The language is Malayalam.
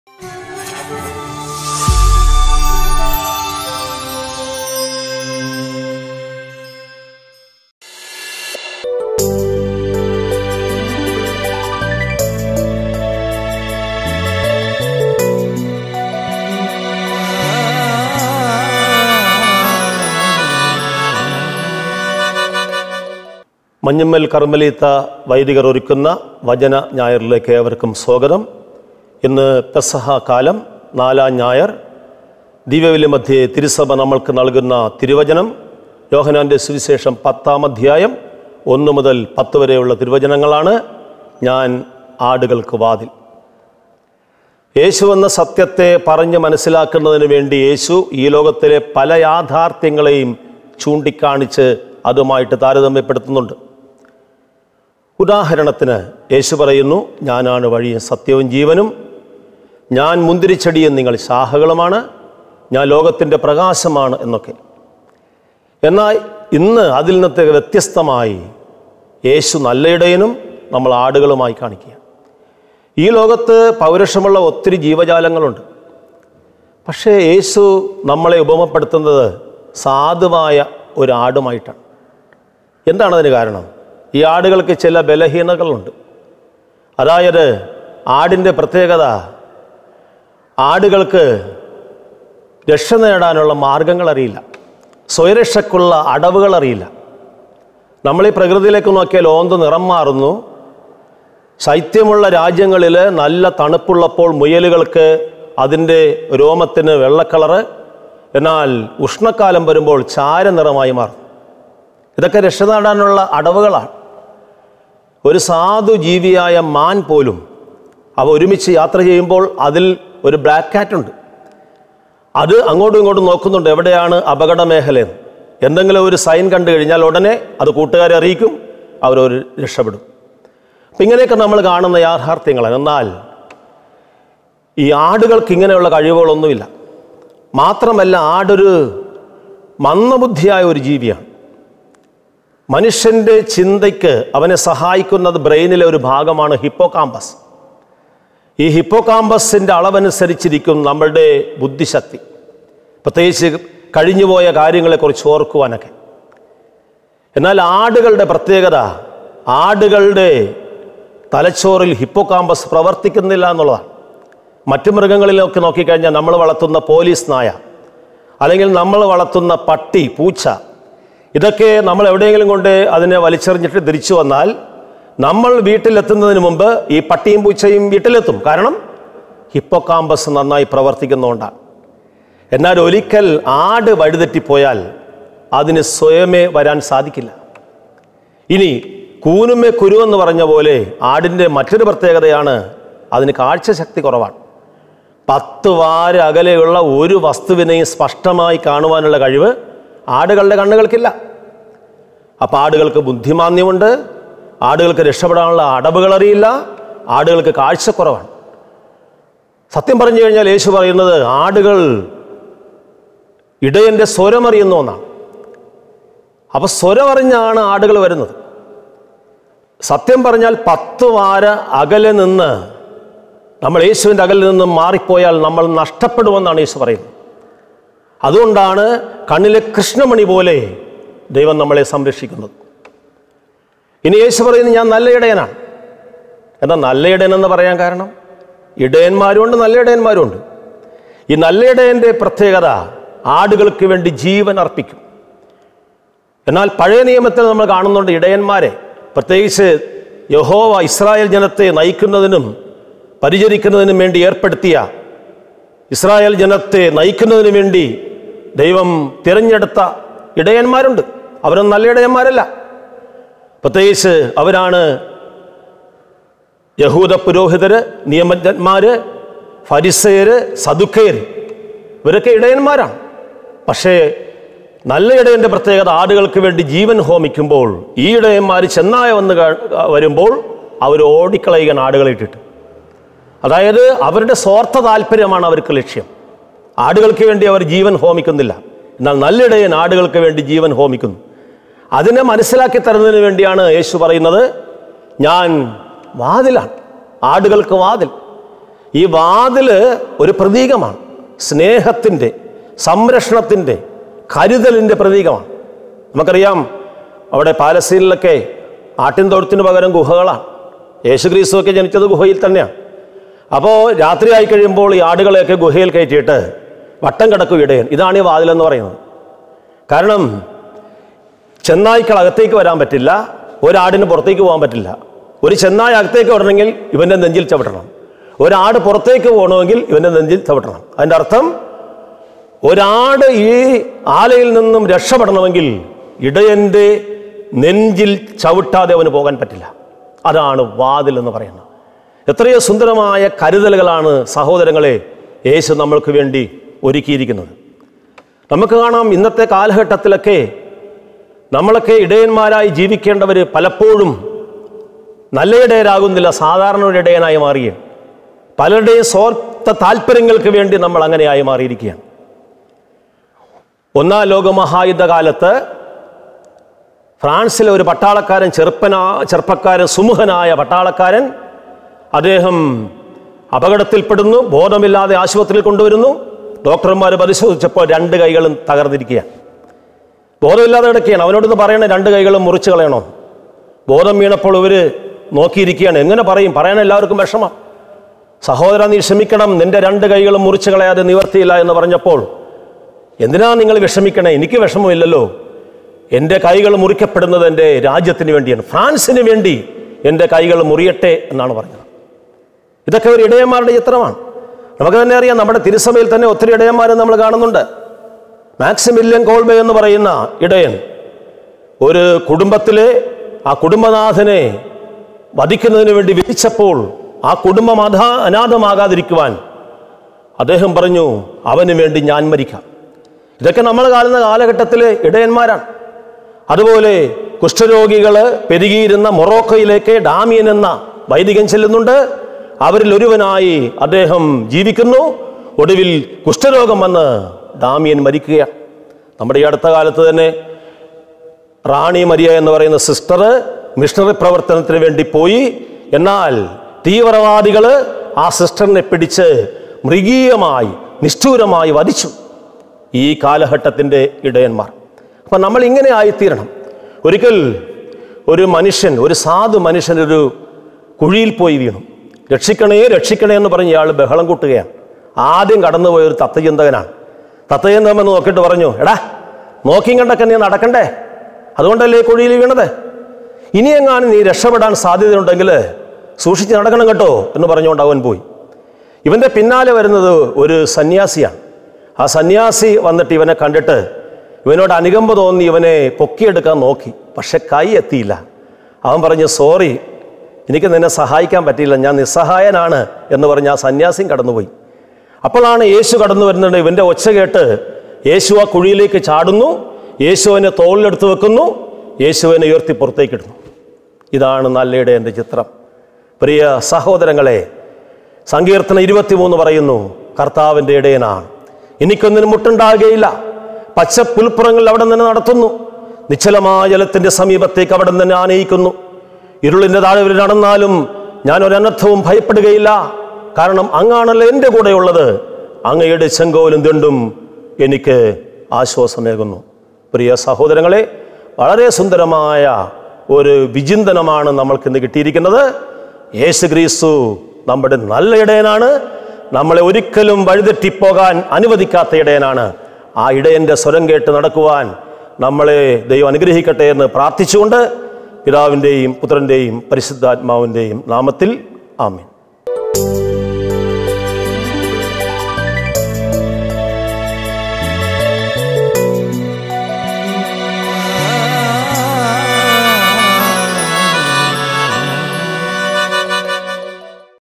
മഞ്ഞമ്മൽ കർമ്മലീത്ത വൈദികർ ഒരുക്കുന്ന വചന ഞായറിലേക്ക് ഏവർക്കും സ്വാഗതം ഇന്ന് പെസഹ കാലം നാലാം ഞായർ ദിവ്യവിലി മധ്യേ തിരുസഭ നമ്മൾക്ക് നൽകുന്ന തിരുവചനം യോഹനാൻ്റെ സുവിശേഷം പത്താം അധ്യായം ഒന്ന് മുതൽ പത്ത് വരെയുള്ള തിരുവചനങ്ങളാണ് ഞാൻ ആടുകൾക്ക് വാതിൽ യേശു എന്ന സത്യത്തെ പറഞ്ഞ് മനസ്സിലാക്കുന്നതിന് വേണ്ടി യേശു ഈ ലോകത്തിലെ പല യാഥാർത്ഥ്യങ്ങളെയും ചൂണ്ടിക്കാണിച്ച് അതുമായിട്ട് താരതമ്യപ്പെടുത്തുന്നുണ്ട് ഉദാഹരണത്തിന് യേശു പറയുന്നു ഞാനാണ് വഴിയും സത്യവും ജീവനും ഞാൻ മുന്തിരിച്ചെടിയും നിങ്ങൾ ശാഖകളുമാണ് ഞാൻ ലോകത്തിൻ്റെ പ്രകാശമാണ് എന്നൊക്കെ എന്നാൽ ഇന്ന് അതിൽ നിന്നത്തെ വ്യത്യസ്തമായി യേശു നല്ലയിടയനും നമ്മൾ ആടുകളുമായി കാണിക്കുക ഈ ലോകത്ത് പൗരുഷമുള്ള ഒത്തിരി ജീവജാലങ്ങളുണ്ട് പക്ഷേ യേശു നമ്മളെ ഉപമപ്പെടുത്തുന്നത് സാധുവായ ഒരു ആടുമായിട്ടാണ് എന്താണ് അതിന് കാരണം ഈ ആടുകൾക്ക് ചില ബലഹീനതകളുണ്ട് അതായത് ആടിൻ്റെ പ്രത്യേകത ആടുകൾക്ക് രക്ഷ നേടാനുള്ള മാർഗങ്ങൾ അറിയില്ല സ്വയരക്ഷയ്ക്കുള്ള അടവുകൾ അറിയില്ല നമ്മൾ ഈ പ്രകൃതിയിലേക്ക് നോക്കിയാൽ ഓന്ത് നിറം മാറുന്നു ശൈത്യമുള്ള രാജ്യങ്ങളിൽ നല്ല തണുപ്പുള്ളപ്പോൾ മുയലുകൾക്ക് അതിൻ്റെ രോമത്തിന് വെള്ളക്കളറ് എന്നാൽ ഉഷ്ണക്കാലം വരുമ്പോൾ ചാര നിറമായി മാറും ഇതൊക്കെ രക്ഷ നേടാനുള്ള അടവുകളാണ് ഒരു സാധു ജീവിയായ മാൻ പോലും അവ ഒരുമിച്ച് യാത്ര ചെയ്യുമ്പോൾ അതിൽ ഒരു ബ്ലാക്ക് കാറ്റ് ഉണ്ട് അത് അങ്ങോട്ടും ഇങ്ങോട്ടും നോക്കുന്നുണ്ട് എവിടെയാണ് അപകട മേഖലയെന്ന് എന്തെങ്കിലും ഒരു സൈൻ കണ്ടു കഴിഞ്ഞാൽ ഉടനെ അത് കൂട്ടുകാരെ അറിയിക്കും അവരൊരു രക്ഷപ്പെടും അപ്പം ഇങ്ങനെയൊക്കെ നമ്മൾ കാണുന്ന യാഥാർത്ഥ്യങ്ങളാണ് എന്നാൽ ഈ ആടുകൾക്ക് ഇങ്ങനെയുള്ള കഴിവുകളൊന്നുമില്ല മാത്രമല്ല ആടൊരു മന്ദബുദ്ധിയായ ഒരു ജീവിയാണ് മനുഷ്യൻ്റെ ചിന്തയ്ക്ക് അവനെ സഹായിക്കുന്നത് ബ്രെയിനിലെ ഒരു ഭാഗമാണ് ഹിപ്പോകാമ്പസ് ഈ ഹിപ്പോകാമ്പസിൻ്റെ അളവനുസരിച്ചിരിക്കും നമ്മളുടെ ബുദ്ധിശക്തി പ്രത്യേകിച്ച് കഴിഞ്ഞുപോയ കാര്യങ്ങളെക്കുറിച്ച് ഓർക്കുവാനൊക്കെ എന്നാൽ ആടുകളുടെ പ്രത്യേകത ആടുകളുടെ തലച്ചോറിൽ ഹിപ്പോകാമ്പസ് പ്രവർത്തിക്കുന്നില്ല എന്നുള്ളതാണ് മറ്റു മൃഗങ്ങളിലൊക്കെ നോക്കിക്കഴിഞ്ഞാൽ നമ്മൾ വളർത്തുന്ന പോലീസ് നായ അല്ലെങ്കിൽ നമ്മൾ വളർത്തുന്ന പട്ടി പൂച്ച ഇതൊക്കെ നമ്മൾ എവിടെയെങ്കിലും കൊണ്ട് അതിനെ വലിച്ചെറിഞ്ഞിട്ട് തിരിച്ചു വന്നാൽ നമ്മൾ വീട്ടിലെത്തുന്നതിന് മുമ്പ് ഈ പട്ടിയും പൂച്ചയും വീട്ടിലെത്തും കാരണം ഹിപ്പോകാമ്പസ് നന്നായി പ്രവർത്തിക്കുന്നതുകൊണ്ടാണ് എന്നാൽ ഒരിക്കൽ ആട് വഴിതെറ്റിപ്പോയാൽ അതിന് സ്വയമേ വരാൻ സാധിക്കില്ല ഇനി കൂനുമേ കുരു എന്ന് പറഞ്ഞ പോലെ ആടിൻ്റെ മറ്റൊരു പ്രത്യേകതയാണ് അതിന് കാഴ്ചശക്തി കുറവാണ് പത്ത് വാര അകലെയുള്ള ഒരു വസ്തുവിനെയും സ്പഷ്ടമായി കാണുവാനുള്ള കഴിവ് ആടുകളുടെ കണ്ണുകൾക്കില്ല അപ്പം ആടുകൾക്ക് ബുദ്ധിമാന്യമുണ്ട് ആടുകൾക്ക് രക്ഷപ്പെടാനുള്ള അടവുകൾ അറിയില്ല ആടുകൾക്ക് കാഴ്ചക്കുറവാണ് സത്യം പറഞ്ഞു കഴിഞ്ഞാൽ യേശു പറയുന്നത് ആടുകൾ ഇടയൻ്റെ സ്വരമറിയുന്ന ഒന്നാണ് അപ്പോൾ സ്വരമറിഞ്ഞാണ് ആടുകൾ വരുന്നത് സത്യം പറഞ്ഞാൽ പത്ത് വാര അകലെ നിന്ന് നമ്മൾ യേശുവിൻ്റെ അകലിൽ നിന്നും മാറിപ്പോയാൽ നമ്മൾ നഷ്ടപ്പെടുമെന്നാണ് യേശു പറയുന്നത് അതുകൊണ്ടാണ് കണ്ണിലെ കൃഷ്ണമണി പോലെ ദൈവം നമ്മളെ സംരക്ഷിക്കുന്നത് ഇനി യേശു പറയുന്നത് ഞാൻ നല്ല ഇടയനാണ് എന്നാൽ നല്ല ഇടയൻ എന്ന് പറയാൻ കാരണം ഇടയന്മാരുമുണ്ട് നല്ല ഇടയന്മാരുമുണ്ട് ഈ നല്ല ഇടയൻ്റെ പ്രത്യേകത ആടുകൾക്ക് വേണ്ടി ജീവൻ അർപ്പിക്കും എന്നാൽ പഴയ നിയമത്തിൽ നമ്മൾ കാണുന്നുണ്ട് ഇടയന്മാരെ പ്രത്യേകിച്ച് യഹോവ ഇസ്രായേൽ ജനത്തെ നയിക്കുന്നതിനും പരിചരിക്കുന്നതിനും വേണ്ടി ഏർപ്പെടുത്തിയ ഇസ്രായേൽ ജനത്തെ നയിക്കുന്നതിന് വേണ്ടി ദൈവം തിരഞ്ഞെടുത്ത ഇടയന്മാരുണ്ട് അവരൊന്നും നല്ല ഇടയന്മാരല്ല പ്രത്യേകിച്ച് അവരാണ് യഹൂദ പുരോഹിതര് നിയമജ്ഞന്മാര് ഫരിസയര് സദുക്കയര് ഇവരൊക്കെ ഇടയന്മാരാണ് പക്ഷേ നല്ല ഇടയൻ്റെ പ്രത്യേകത ആടുകൾക്ക് വേണ്ടി ജീവൻ ഹോമിക്കുമ്പോൾ ഈ ഇടയന്മാർ ചെന്നായ വന്ന് കാ- വരുമ്പോൾ അവർ ഓടിക്കളയുകയാണ് ആടുകളെ ഇട്ടിട്ട് അതായത് അവരുടെ സ്വാർത്ഥ താല്പര്യമാണ് അവർക്ക് ലക്ഷ്യം ആടുകൾക്ക് വേണ്ടി അവർ ജീവൻ ഹോമിക്കുന്നില്ല എന്നാൽ നല്ലിടയൻ ആടുകൾക്ക് വേണ്ടി ജീവൻ ഹോമിക്കുന്നു അതിനെ മനസ്സിലാക്കി തരുന്നതിന് വേണ്ടിയാണ് യേശു പറയുന്നത് ഞാൻ വാതിലാണ് ആടുകൾക്ക് വാതിൽ ഈ വാതില് ഒരു പ്രതീകമാണ് സ്നേഹത്തിൻ്റെ സംരക്ഷണത്തിൻ്റെ കരുതലിൻ്റെ പ്രതീകമാണ് നമുക്കറിയാം അവിടെ പാലസ്തീനിലൊക്കെ ആട്ടിൻതൊഴുത്തിന് പകരം ഗുഹകളാണ് യേശുക്രിസ്തുവൊക്കെ ജനിച്ചത് ഗുഹയിൽ തന്നെയാണ് അപ്പോൾ രാത്രിയായി കഴിയുമ്പോൾ ഈ ആടുകളെയൊക്കെ ഗുഹയിൽ കയറ്റിയിട്ട് വട്ടം കിടക്കും ഇടയൻ ഇതാണ് ഈ വാതിലെന്ന് പറയുന്നത് കാരണം ചെന്നായ്ക്കൾ അകത്തേക്ക് വരാൻ പറ്റില്ല ഒരാടിന് പുറത്തേക്ക് പോകാൻ പറ്റില്ല ഒരു ചെന്നായ അകത്തേക്ക് വരണമെങ്കിൽ ഇവൻ്റെ നെഞ്ചിൽ ചവിട്ടണം ഒരാട് പുറത്തേക്ക് പോകണമെങ്കിൽ ഇവൻ്റെ നെഞ്ചിൽ ചവിട്ടണം അതിൻ്റെ അർത്ഥം ഒരാട് ഈ ആലയിൽ നിന്നും രക്ഷപ്പെടണമെങ്കിൽ ഇടയൻ്റെ നെഞ്ചിൽ ചവിട്ടാതെ അവന് പോകാൻ പറ്റില്ല അതാണ് വാതിൽ എന്ന് പറയുന്നത് എത്രയോ സുന്ദരമായ കരുതലുകളാണ് സഹോദരങ്ങളെ യേശു നമ്മൾക്ക് വേണ്ടി ഒരുക്കിയിരിക്കുന്നത് നമുക്ക് കാണാം ഇന്നത്തെ കാലഘട്ടത്തിലൊക്കെ നമ്മളൊക്കെ ഇടയന്മാരായി ജീവിക്കേണ്ടവർ പലപ്പോഴും നല്ല ഇടയരാകുന്നില്ല സാധാരണ ഒരു ഇടയനായി മാറുകയും പലരുടെയും സ്വാർത്ഥ താല്പര്യങ്ങൾക്ക് വേണ്ടി നമ്മൾ അങ്ങനെയായി മാറിയിരിക്കുകയാണ് ഒന്നാം ലോകമഹായുദ്ധ കാലത്ത് ഫ്രാൻസിലെ ഒരു പട്ടാളക്കാരൻ ചെറുപ്പനാ ചെറുപ്പക്കാരൻ സുമുഖനായ പട്ടാളക്കാരൻ അദ്ദേഹം അപകടത്തിൽപ്പെടുന്നു ബോധമില്ലാതെ ആശുപത്രിയിൽ കൊണ്ടുവരുന്നു ഡോക്ടർമാർ പരിശോധിച്ചപ്പോൾ രണ്ട് കൈകളും തകർന്നിരിക്കുകയാണ് ബോധമില്ലാതെ കിടക്കുകയാണ് അവനോടൊന്ന് പറയണേ രണ്ട് കൈകളും മുറിച്ച് കളയണോ ബോധം വീണപ്പോൾ ഇവർ നോക്കിയിരിക്കുകയാണ് എങ്ങനെ പറയും പറയാൻ എല്ലാവർക്കും വിഷമം സഹോദര നീ ക്ഷമിക്കണം നിന്റെ രണ്ട് കൈകളും മുറിച്ച് കളയാതെ നിവർത്തിയില്ല എന്ന് പറഞ്ഞപ്പോൾ എന്തിനാ നിങ്ങൾ വിഷമിക്കണേ എനിക്ക് വിഷമമില്ലല്ലോ എൻ്റെ കൈകൾ മുറിക്കപ്പെടുന്നത് എൻ്റെ രാജ്യത്തിന് വേണ്ടിയാണ് ഫ്രാൻസിന് വേണ്ടി എൻ്റെ കൈകൾ മുറിയട്ടെ എന്നാണ് പറഞ്ഞത് ഇതൊക്കെ ഒരു ഇടയന്മാരുടെ ചിത്രമാണ് നമുക്ക് തന്നെ അറിയാം നമ്മുടെ തിരുസഭയിൽ തന്നെ ഒത്തിരി ഇടയന്മാരെ നമ്മൾ കാണുന്നുണ്ട് മാക്സിമില്യൻ കോൾബെ എന്ന് പറയുന്ന ഇടയൻ ഒരു കുടുംബത്തിലെ ആ കുടുംബനാഥനെ വധിക്കുന്നതിന് വേണ്ടി വിധിച്ചപ്പോൾ ആ കുടുംബം അധാ അനാഥമാകാതിരിക്കുവാൻ അദ്ദേഹം പറഞ്ഞു അവന് വേണ്ടി ഞാൻ മരിക്കാം ഇതൊക്കെ നമ്മൾ കാണുന്ന കാലഘട്ടത്തിലെ ഇടയന്മാരാണ് അതുപോലെ കുഷ്ഠരോഗികൾ പെരുകിയിരുന്ന മൊറോക്കോയിലേക്ക് ഡാമിയൻ എന്ന വൈദികൻ ചെല്ലുന്നുണ്ട് അവരിൽ ഒരുവനായി അദ്ദേഹം ജീവിക്കുന്നു ഒടുവിൽ കുഷ്ഠരോഗം വന്ന് ഡാമിയൻ മരിക്കുകയാണ് നമ്മുടെ ഈ അടുത്ത കാലത്ത് തന്നെ റാണി മരിയ എന്ന് പറയുന്ന സിസ്റ്റർ മിഷണറി പ്രവർത്തനത്തിന് വേണ്ടി പോയി എന്നാൽ തീവ്രവാദികൾ ആ സിസ്റ്ററിനെ പിടിച്ച് മൃഗീയമായി നിഷ്ഠൂരമായി വധിച്ചു ഈ കാലഘട്ടത്തിൻ്റെ ഇടയന്മാർ അപ്പം നമ്മൾ ഇങ്ങനെ ആയിത്തീരണം ഒരിക്കൽ ഒരു മനുഷ്യൻ ഒരു സാധു മനുഷ്യൻ ഒരു കുഴിയിൽ പോയി വീണു രക്ഷിക്കണേ രക്ഷിക്കണേ എന്ന് പറഞ്ഞ് ഇയാൾ ബഹളം കൂട്ടുകയാണ് ആദ്യം കടന്നുപോയ ഒരു തത്വചിന്തകനാണ് തത്വചിന്തകൻ എന്ന് നോക്കിയിട്ട് പറഞ്ഞു എടാ നോക്കിയും കണ്ടൊക്കെ നീ നടക്കണ്ടേ അതുകൊണ്ടല്ലേ ഈ കുഴിയിൽ വീണത് ഇനിയെങ്ങാനും നീ രക്ഷപ്പെടാൻ സാധ്യതയുണ്ടെങ്കിൽ സൂക്ഷിച്ച് നടക്കണം കേട്ടോ എന്ന് പറഞ്ഞുകൊണ്ട് അവൻ പോയി ഇവൻ്റെ പിന്നാലെ വരുന്നത് ഒരു സന്യാസിയാണ് ആ സന്യാസി വന്നിട്ട് ഇവനെ കണ്ടിട്ട് ഇവനോട് അനുകമ്പ തോന്നി ഇവനെ പൊക്കിയെടുക്കാൻ നോക്കി പക്ഷെ കൈ എത്തിയില്ല അവൻ പറഞ്ഞു സോറി എനിക്ക് നിന്നെ സഹായിക്കാൻ പറ്റിയില്ല ഞാൻ നിസ്സഹായനാണ് എന്ന് പറഞ്ഞ് ആ സന്യാസിയും കടന്നുപോയി അപ്പോഴാണ് യേശു കടന്നു വരുന്നുണ്ട് ഇവൻ്റെ ഒച്ച കേട്ട് യേശു ആ കുഴിയിലേക്ക് ചാടുന്നു യേശുവിനെ തോളിലെടുത്ത് വെക്കുന്നു യേശുവിനെ ഉയർത്തി പുറത്തേക്കിടുന്നു ഇതാണ് നല്ലയുടെ എൻ്റെ ചിത്രം പ്രിയ സഹോദരങ്ങളെ സങ്കീർത്തനം ഇരുപത്തിമൂന്ന് പറയുന്നു കർത്താവിൻ്റെ ഇടയനാണ് എനിക്കൊന്നിനും മുട്ടുണ്ടാകുകയില്ല പച്ച പുൽപ്പുറങ്ങൾ അവിടെ നിന്ന് നടത്തുന്നു നിശ്ചലമായ ജലത്തിൻ്റെ സമീപത്തേക്ക് അവിടെ നിന്ന് ആനയിക്കുന്നു ഇരുളിൻ്റെ താഴെ നടന്നാലും ഞാൻ ഒരനർത്ഥവും ഭയപ്പെടുകയില്ല കാരണം അങ്ങാണല്ലോ എൻ്റെ കൂടെയുള്ളത് അങ്ങയുടെ ചെങ്കോലും ദണ്ടും എനിക്ക് ആശ്വാസമേകുന്നു പ്രിയ സഹോദരങ്ങളെ വളരെ സുന്ദരമായ ഒരു വിചിന്തനമാണ് നമ്മൾക്കിന്ന് കിട്ടിയിരിക്കുന്നത് യേശു ക്രീസ്തു നമ്മുടെ നല്ല ഇടയനാണ് നമ്മളെ ഒരിക്കലും വഴിതെറ്റിപ്പോകാൻ അനുവദിക്കാത്ത ഇടയനാണ് ആ ഇടയൻ്റെ സ്വരം കേട്ട് നടക്കുവാൻ നമ്മളെ ദൈവം അനുഗ്രഹിക്കട്ടെ എന്ന് പ്രാർത്ഥിച്ചുകൊണ്ട് പിതാവിൻ്റെയും പുത്രൻ്റെയും പരിശുദ്ധാത്മാവിൻ്റെയും നാമത്തിൽ ആമീൻ